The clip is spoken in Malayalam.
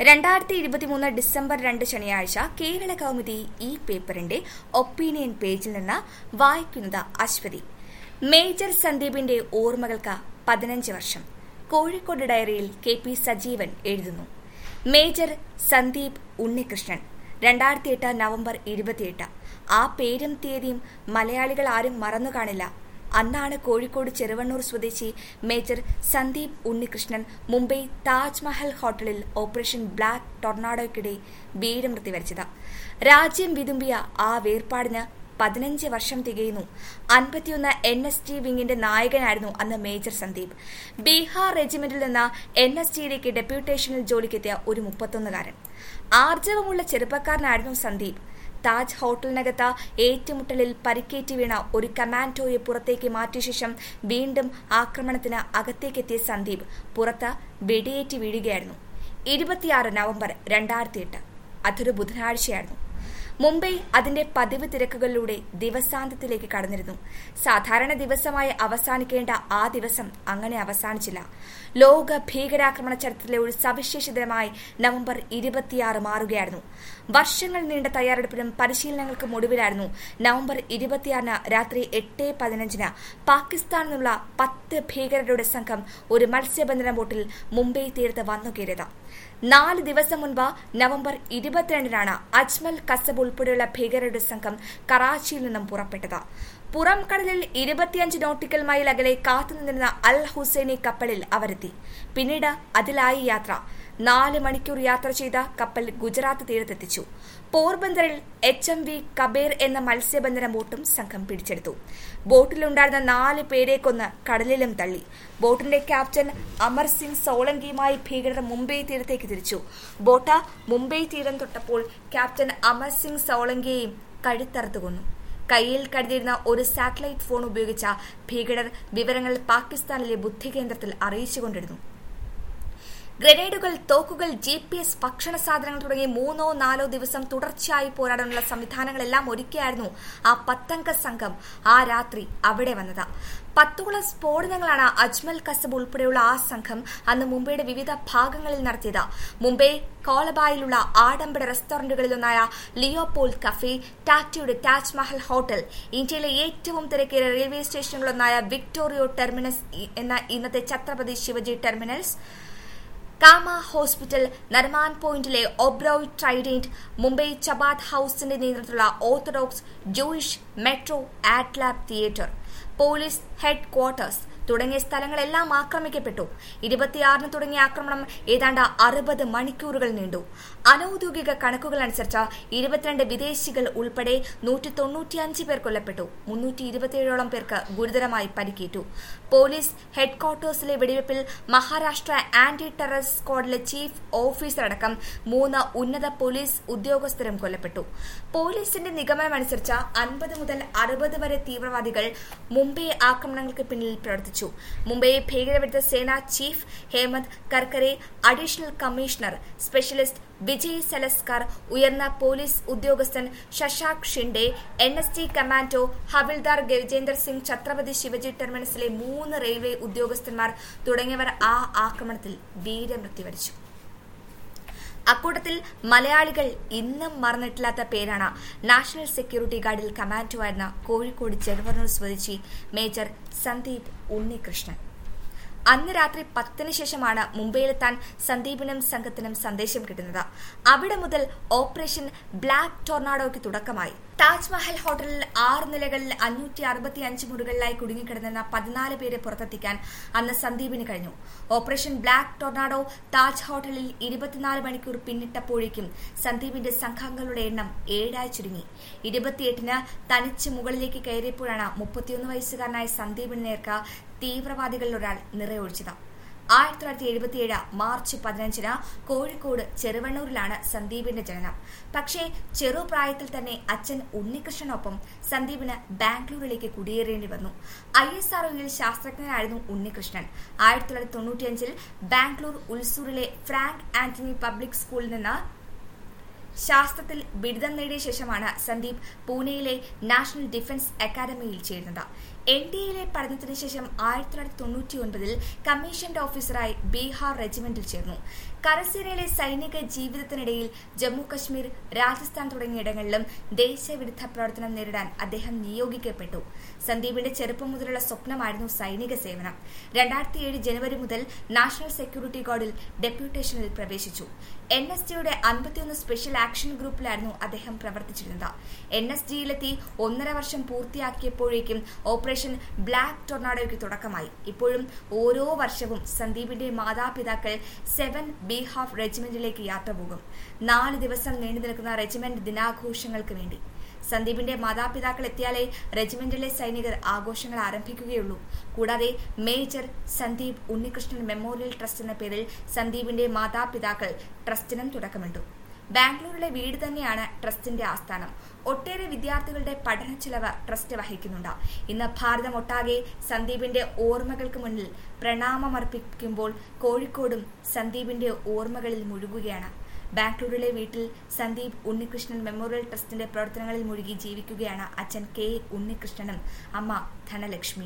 രണ്ടായിരത്തി ഇരുപത്തിമൂന്ന് ഡിസംബർ രണ്ട് ശനിയാഴ്ച കേരള കൗമുദി ഈ പേപ്പറിന്റെ ഒപ്പീനിയൻ പേജിൽ നിന്ന് വായിക്കുന്നത് അശ്വതി മേജർ സന്ദീപിന്റെ ഓർമ്മകൾക്ക് പതിനഞ്ച് വർഷം കോഴിക്കോട് ഡയറിയിൽ കെ പി സജീവൻ എഴുതുന്നു മേജർ സന്ദീപ് ഉണ്ണികൃഷ്ണൻ രണ്ടായിരത്തി എട്ട് നവംബർ ഇരുപത്തിയെട്ട് ആ പേരും തീയതിയും മലയാളികൾ ആരും മറന്നു കാണില്ല അന്നാണ് കോഴിക്കോട് ചെറുവണ്ണൂർ സ്വദേശി മേജർ സന്ദീപ് ഉണ്ണികൃഷ്ണൻ മുംബൈ താജ്മഹൽ ഹോട്ടലിൽ ഓപ്പറേഷൻ ബ്ലാക്ക് ടൊർണാഡോയ്ക്കിടെ വീരമൃത്യു വരിച്ചത് രാജ്യം വിതുമ്പിയ ആ വേർപാടിന് പതിനഞ്ച് വർഷം തികയുന്നു അൻപത്തിയൊന്ന് എൻ എസ് ടി വിങ്ങിന്റെ നായകനായിരുന്നു അന്ന് മേജർ സന്ദീപ് ബീഹാർ റെജിമെന്റിൽ നിന്ന് എൻ എസ് ടിയിലേക്ക് ഡെപ്യൂട്ടേഷനിൽ ജോലിക്കെത്തിയ ഒരു മുപ്പത്തൊന്നുകാരൻ ആർജവമുള്ള ചെറുപ്പക്കാരനായിരുന്നു സന്ദീപ് താജ് ഹോട്ടലിനകത്ത് ഏറ്റുമുട്ടലിൽ പരിക്കേറ്റ് വീണ ഒരു കമാൻഡോയെ പുറത്തേക്ക് മാറ്റിയ ശേഷം വീണ്ടും ആക്രമണത്തിന് അകത്തേക്കെത്തിയ സന്ദീപ് പുറത്ത് വെടിയേറ്റ് വീഴുകയായിരുന്നു ഇരുപത്തിയാറ് നവംബർ രണ്ടായിരത്തി എട്ട് അതൊരു ബുധനാഴ്ചയായിരുന്നു മുംബൈ അതിന്റെ പതിവ് തിരക്കുകളിലൂടെ ദിവസാന്തത്തിലേക്ക് കടന്നിരുന്നു സാധാരണ ദിവസമായി അവസാനിക്കേണ്ട ആ ദിവസം അങ്ങനെ അവസാനിച്ചില്ല ലോക ഭീകരാക്രമണ ചരിത്രത്തിലെ ഒരു സവിശേഷതമായി നവംബർ ഇരുപത്തിയാറ് മാറുകയായിരുന്നു വർഷങ്ങൾ നീണ്ട തയ്യാറെടുപ്പിനും പരിശീലനങ്ങൾക്കും ഒടുവിലായിരുന്നു നവംബർ ഇരുപത്തിയാറിന് രാത്രി എട്ട് പതിനഞ്ചിന് പാകിസ്ഥാനിൽ നിന്നുള്ള പത്ത് ഭീകരരുടെ സംഘം ഒരു മത്സ്യബന്ധന ബോട്ടിൽ മുംബൈ തീരത്ത് വന്നുകയറിയത് നാല് ദിവസം മുൻപ് നവംബർ ഇരുപത്തിരണ്ടിനാണ് അജ്മൽ കസബ് ഉൾപ്പെടെയുള്ള ഭീകരരുടെ സംഘം കറാച്ചിയിൽ നിന്നും പുറപ്പെട്ടത് പുറം കടലിൽ ഇരുപത്തിയഞ്ച് നോട്ടിക്കൽ മൈൽ അകലെ കാത്തുനിന്നിരുന്ന അൽ ഹുസൈനി കപ്പലിൽ അവരെത്തി പിന്നീട് അതിലായി യാത്ര നാല് മണിക്കൂർ യാത്ര ചെയ്ത കപ്പൽ ഗുജറാത്ത് തീരത്തെത്തിച്ചു പോർബന്തറിൽ എച്ച് എം വി കബേർ എന്ന മത്സ്യബന്ധന ബോട്ടും സംഘം പിടിച്ചെടുത്തു ബോട്ടിലുണ്ടായിരുന്ന നാല് പേരെ കൊന്ന് കടലിലും തള്ളി ബോട്ടിന്റെ ക്യാപ്റ്റൻ അമർ സിംഗ് സോളങ്കിയുമായി ഭീകരർ മുംബൈ തീരത്തേക്ക് തിരിച്ചു ബോട്ട് മുംബൈ തീരം തൊട്ടപ്പോൾ ക്യാപ്റ്റൻ അമർ സിംഗ് സോളങ്കിയെയും കഴുത്തറുത്തു കൊന്നു കയ്യിൽ കരുതിയിരുന്ന ഒരു സാറ്റലൈറ്റ് ഫോൺ ഉപയോഗിച്ച ഭീകരർ വിവരങ്ങൾ പാകിസ്ഥാനിലെ ബുദ്ധികേന്ദ്രത്തിൽ അറിയിച്ചുകൊണ്ടിരുന്നു ഗ്രനേഡുകൾ തോക്കുകൾ ജി പി എസ് ഭക്ഷണ സാധനങ്ങൾ തുടങ്ങി മൂന്നോ നാലോ ദിവസം തുടർച്ചയായി പോരാടാനുള്ള സംവിധാനങ്ങളെല്ലാം ഒരുക്കിയായിരുന്നു ആ പത്തംഗ സംഘം ആ രാത്രി അവിടെ വന്നത് പത്തോളം സ്ഫോടനങ്ങളാണ് അജ്മൽ കസബ് ഉൾപ്പെടെയുള്ള ആ സംഘം അന്ന് മുംബൈയുടെ വിവിധ ഭാഗങ്ങളിൽ നടത്തിയത് മുംബൈ കോളബായിലുള്ള ആഡംബര റെസ്റ്റോറന്റുകളിലൊന്നായ ലിയോപോൾ കഫേ ടാറ്റയുടെ താജ്മഹൽ ഹോട്ടൽ ഇന്ത്യയിലെ ഏറ്റവും തിരക്കേറിയ റെയിൽവേ സ്റ്റേഷനുകളൊന്നായ വിക്ടോറിയോ ടെർമിനസ് എന്ന ഇന്നത്തെ ഛത്രപതി ശിവജി ടെർമിനൽസ് കാമ ഹോസ്പിറ്റൽ നർമാൻ പോയിന്റിലെ ഒബ്രോയ് ട്രൈഡന്റ് മുംബൈ ചബാത് ഹൌസിന്റെ നേതൃത്വത്തിലുള്ള orthodox Jewish metro Adlabs theatre police headquarters തുടങ്ങിയ സ്ഥലങ്ങളെല്ലാം ആക്രമിക്കപ്പെട്ടു ഇരുപത്തിയാറിന് തുടങ്ങിയ ആക്രമണം ഏതാണ്ട് അറുപത് മണിക്കൂറുകൾ നീണ്ടു അനൌദ്യോഗിക കണക്കുകൾ അനുസരിച്ച് ഇരുപത്തിരണ്ട് വിദേശികൾ ഉൾപ്പെടെ നൂറ്റി തൊണ്ണൂറ്റിയഞ്ച് പേർ കൊല്ലപ്പെട്ടു മുന്നൂറ്റി ഇരുപത്തിയേഴോളം പേർക്ക് ഗുരുതരമായി പരിക്കേറ്റു പോലീസ് ഹെഡ് ക്വാർട്ടേഴ്സിലെ വെടിവയ്പിൽ മഹാരാഷ്ട്ര ആന്റി ടെറർ സ്ക്വാഡിലെ ചീഫ് ഓഫീസർ അടക്കം മൂന്ന് ഉന്നത പോലീസ് ഉദ്യോഗസ്ഥരും കൊല്ലപ്പെട്ടു പോലീസിന്റെ നിഗമനമനുസരിച്ച് അൻപത് മുതൽ അറുപത് വരെ തീവ്രവാദികൾ മുംബൈ ആക്രമണങ്ങൾക്ക് പിന്നിൽ പ്രവർത്തിച്ചു മുംബൈ ഭീകരവിരുദ്ധ സേന chief Hemant Karkare additional commissioner specialist Vijay Salaskar ഉയർന്ന പോലീസ് ഉദ്യോഗസ്ഥൻ Shashank Shinde N S T commando havildar Gajender Singh Chhatrapati Shivaji ടെർമിനസിലെ മൂന്ന് റെയിൽവേ ഉദ്യോഗസ്ഥന്മാർ തുടങ്ങിയവർ ആ ആക്രമണത്തിൽ വീരമൃത്യു വരിച്ചു അക്കൂട്ടത്തിൽ മലയാളികൾ ഇന്നും മറന്നിട്ടില്ലാത്ത പേരാണ് നാഷണൽ സെക്യൂരിറ്റി ഗാർഡിൽ കമാൻഡോ ആയിരുന്ന കോഴിക്കോട് ചെറുവണ്ണൂർ സ്വദേശി മേജർ സന്ദീപ് ഉണ്ണികൃഷ്ണൻ അന്ന് രാത്രി പത്തിന് ശേഷമാണ് മുംബൈയിലെത്താൻ സന്ദീപിനും സംഘത്തിനും സന്ദേശം കിട്ടുന്നത് അവിടെ മുതൽ ഓപ്പറേഷൻ ബ്ലാക്ക് ടൊർണാഡോയ്ക്ക് തുടക്കമായി താജ്മഹൽ ഹോട്ടലിൽ ആറ് നിലകളിൽ അഞ്ഞൂറ്റി അറുപത്തി അഞ്ച് മുറികളിലായി കുടുങ്ങിക്കിടന്നിരുന്ന പതിനാല് പേരെ പുറത്തെത്തിക്കാൻ അന്ന് സന്ദീപിന് കഴിഞ്ഞു ഓപ്പറേഷൻ ബ്ലാക്ക് ടൊർണാഡോ താജ് ഹോട്ടലിൽ ഇരുപത്തിനാല് മണിക്കൂർ പിന്നിട്ടപ്പോഴേക്കും സന്ദീപിന്റെ സംഘങ്ങളുടെ എണ്ണം ഏഴായി ചുരുങ്ങി ഇരുപത്തിയെട്ടിന് തനിച്ച് മുകളിലേക്ക് കയറിയപ്പോഴാണ് മുപ്പത്തിയൊന്ന് വയസ്സുകാരനായ സന്ദീപിന് നേർക്ക് തീവ്രവാദികളിൽ ഒരാൾ നിറയൊഴിച്ചത് ആയിരത്തി തൊള്ളായിരത്തി എഴുപത്തിയേഴ് മാർച്ച് പതിനഞ്ചിന് കോഴിക്കോട് ചെറുവണ്ണൂരിലാണ് സന്ദീപിന്റെ ജനനം പക്ഷേ ചെറുപ്രായത്തിൽ തന്നെ അച്ഛൻ ഉണ്ണികൃഷ്ണനൊപ്പം സന്ദീപിന് ബാംഗ്ലൂരിലേക്ക് കുടിയേറേണ്ടി വന്നു ഐ എസ് ആർഒയിൽ ശാസ്ത്രജ്ഞനായിരുന്നു ഉണ്ണികൃഷ്ണൻ ആയിരത്തി തൊള്ളായിരത്തി തൊണ്ണൂറ്റിയഞ്ചിൽ ബാംഗ്ലൂർ ഉൽസൂറിലെ ഫ്രാങ്ക് ആന്റണി പബ്ലിക് സ്കൂളിൽ നിന്ന് ശാസ്ത്രത്തിൽ ബിരുദം നേടിയ ശേഷമാണ് സന്ദീപ് പൂനെയിലെ നാഷണൽ ഡിഫൻസ് അക്കാദമിയിൽ ചേരുന്നത് എൻ ഡി എയിലെ പഠനത്തിന് ശേഷം ആയിരത്തി തൊള്ളായിരത്തി തൊണ്ണൂറ്റി ഒൻപതിൽ കമ്മീഷൻഡ് ഓഫീസറായി ബീഹാർ റെജിമെന്റിൽ ചേർന്നു കരസേനയിലെ സൈനിക ജീവിതത്തിനിടയിൽ ജമ്മു കശ്മീർ രാജസ്ഥാൻ തുടങ്ങിയ ഇടങ്ങളിലും ദേശവിരുദ്ധ പ്രവർത്തനം നേരിടാൻ അദ്ദേഹം നിയോഗിക്കപ്പെട്ടു സന്ദീപിന്റെ ചെറുപ്പം മുതലുള്ള സ്വപ്നമായിരുന്നു സൈനിക സേവനം രണ്ടായിരത്തി ഏഴ് ജനുവരി മുതൽ നാഷണൽ സെക്യൂരിറ്റി ഗാർഡിൽ ഡെപ്യൂട്ടേഷനിൽ പ്രവേശിച്ചു എൻ എസ് ജിയുടെ അൻപത്തിയൊന്ന് സ്പെഷ്യൽ ആക്ഷൻ ഗ്രൂപ്പിലായിരുന്നു അദ്ദേഹം പ്രവർത്തിച്ചിരുന്നത് എൻ എസ് ജിയിലെത്തി ഒന്നര വർഷം പൂർത്തിയാക്കിയപ്പോഴേക്കും ഓപ്പറേഷൻ ബ്ലാക്ക് ടൊർണാഡോയ്ക്ക് തുടക്കമായി ഇപ്പോഴും ഓരോ വർഷവും സന്ദീപിന്റെ മാതാപിതാക്കൾ സെവൻ ബീഹാഫ് റെജിമെന്റിലേക്ക് യാത്ര പോകും നാല് ദിവസം നീണ്ടു നിൽക്കുന്ന റെജിമെന്റ് ദിനാഘോഷങ്ങൾക്ക് വേണ്ടി സന്ദീപിന്റെ മാതാപിതാക്കൾ എത്തിയാലേ റെജിമെന്റിലെ സൈനികർ ആഘോഷങ്ങൾ ആരംഭിക്കുകയുള്ളൂ കൂടാതെ major Sandeep Unnikrishnan memorial trust എന്ന പേരിൽ സന്ദീപിന്റെ മാതാപിതാക്കൾ ട്രസ്റ്റിനും തുടക്കമിട്ടു ബാംഗ്ലൂരിലെ വീട് തന്നെയാണ് ട്രസ്റ്റിന്റെ ആസ്ഥാനം ഒട്ടേറെ വിദ്യാർത്ഥികളുടെ പഠന ചെലവ് ട്രസ്റ്റ് വഹിക്കുന്നുണ്ട് ഇന്ന് ഭാരതം ഒട്ടാകെ സന്ദീപിന്റെ ഓർമ്മകൾക്ക് മുന്നിൽ പ്രണാമമർപ്പിക്കുമ്പോൾ കോഴിക്കോടും സന്ദീപിന്റെ ഓർമ്മകളിൽ മുഴുകുകയാണ് ബാംഗ്ലൂരിലെ വീട്ടിൽ സന്ദീപ് ഉണ്ണികൃഷ്ണൻ മെമ്മോറിയൽ ട്രസ്റ്റിന്റെ പ്രവർത്തനങ്ങളിൽ മുഴുകി ജീവിക്കുകയാണ് അച്ഛൻ കെ ഉണ്ണികൃഷ്ണനും അമ്മ ധനലക്ഷ്മി